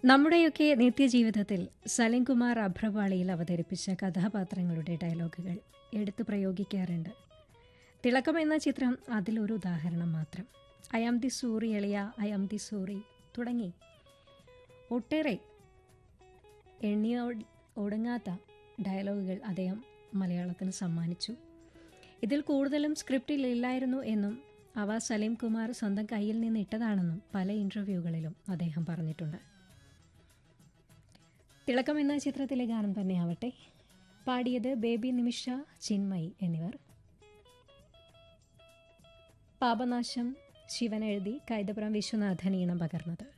നമ്മുടെയൊക്കെ നിത്യജീവിതത്തിൽ സലിംകുമാർ അഭ്രവാളിയിൽ അവതരിപ്പിച്ച കഥാപാത്രങ്ങളുടെ ഡയലോഗുകൾ എടുത്തു പ്രയോഗിക്കാറുണ്ട് തിളക്കം എന്ന ചിത്രം അതിലൊരു ഉദാഹരണം മാത്രം ഐ ആം ദി സൂറി എളിയ ഐ ആം ദി സൂറി തുടങ്ങി ഒട്ടേറെ എണ്ണിയ ഒടുങ്ങാത്ത ഡയലോഗുകൾ അദ്ദേഹം മലയാളത്തിന് സമ്മാനിച്ചു ഇതിൽ കൂടുതലും സ്ക്രിപ്റ്റിൽ ഇല്ലായിരുന്നു എന്നും അവ സലീം കുമാർ സ്വന്തം കയ്യിൽ നിന്ന് ഇട്ടതാണെന്നും പല ഇൻ്റർവ്യൂകളിലും അദ്ദേഹം പറഞ്ഞിട്ടുണ്ട് തിളക്കം എന്ന ചിത്രത്തിലെ ഗാനം തന്നെയാവട്ടെ പാടിയത് ബേബി നിമിഷ ചിന്മയി എന്നിവർ പാപനാശം ശിവൻ എഴുതി കൈതപുരം വിശ്വനാഥൻ ഈണം പകർന്നത്